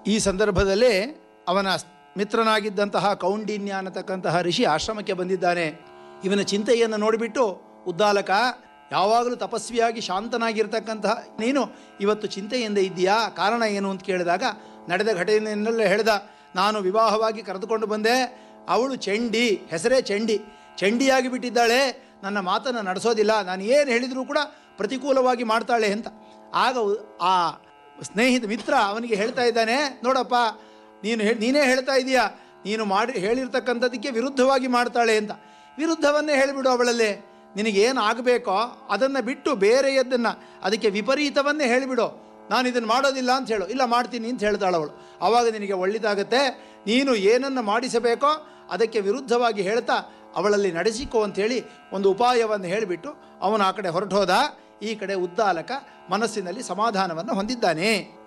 ಈ ಸಂದರ್ಭದಲ್ಲಿ ಅವನ ಮಿತ್ರನಾಗಿದ್ದಂತಹ ಕೌಂಡಿನ್ಯ ಅನ್ನತಕ್ಕಂತಹ ಋಷಿ ಆಶ್ರಮಕ್ಕೆ ಬಂದಿದ್ದಾನೆ ಇವನ ಚಿಂತೆಯನ್ನು ನೋಡಿಬಿಟ್ಟು ಉದ್ದಾಲಕ ಯಾವಾಗಲೂ ತಪಸ್ವಿಯಾಗಿ ಶಾಂತನಾಗಿರ್ತಕ್ಕಂತಹ ನೀನು ಇವತ್ತು ಚಿಂತೆಯಿಂದ ಇದ್ದೀಯಾ ಕಾರಣ ಏನು ಅಂತ ಕೇಳಿದಾಗ ನಡೆದ ಘಟನೆಯನ್ನೆಲ್ಲ ಹೇಳ್ದ ನಾನು ವಿವಾಹವಾಗಿ ಕರೆದುಕೊಂಡು ಬಂದೆ ಅವಳು ಚಂಡಿ ಹೆಸರೇ ಚಂಡಿ ಚಂಡಿಯಾಗಿ ಬಿಟ್ಟಿದ್ದಾಳೆ ನನ್ನ ಮಾತನ್ನು ನಡೆಸೋದಿಲ್ಲ ನಾನು ಏನು ಹೇಳಿದರೂ ಕೂಡ ಪ್ರತಿಕೂಲವಾಗಿ ಮಾಡ್ತಾಳೆ ಅಂತ ಆಗ ಉ- ಆ ಸ್ನೇಹಿತ ಮಿತ್ರ ಅವನಿಗೆ ಹೇಳ್ತಾ ಇದ್ದಾನೆ ನೋಡಪ್ಪ ನೀನು ಹೇ ನೀನೇ ಹೇಳ್ತಾ ಇದೀಯಾ ನೀನು ಮಾಡಿ ಹೇಳಿರ್ತಕ್ಕಂಥದ್ದಕ್ಕೆ ವಿರುದ್ಧವಾಗಿ ಮಾಡ್ತಾಳೆ ಅಂತ ವಿರುದ್ಧವನ್ನೇ ಹೇಳಿಬಿಡು ಅವಳಲ್ಲಿ ನಿನಗೇನು ಆಗಬೇಕೋ ಅದನ್ನು ಬಿಟ್ಟು ಬೇರೆಯದನ್ನು ಅದಕ್ಕೆ ವಿಪರೀತವನ್ನೇ ಹೇಳಿಬಿಡು ನಾನು ಇದನ್ನು ಮಾಡೋದಿಲ್ಲ ಅಂತ ಹೇಳು ಇಲ್ಲ ಮಾಡ್ತೀನಿ ಅಂತ ಹೇಳ್ತಾಳೆ ಅವಳು ಆವಾಗ ನಿನಗೆ ಒಳ್ಳೆಯದಾಗತ್ತೆ ನೀನು ಏನನ್ನು ಮಾಡಿಸಬೇಕೋ ಅದಕ್ಕೆ ವಿರುದ್ಧವಾಗಿ ಹೇಳ್ತಾ ಅವಳಲ್ಲಿ ನಡೆಸಿಕೋ ಅಂಥೇಳಿ ಒಂದು ಉಪಾಯವನ್ನು ಹೇಳಿಬಿಟ್ಟು ಅವನು ಆ ಕಡೆ ಹೊರಟು ಹೋದ ಈ ಕಡೆ ಉದ್ದಾಲಕ ಮನಸ್ಸಿನಲ್ಲಿ ಸಮಾಧಾನವನ್ನು ಹೊಂದಿದ್ದಾನೆ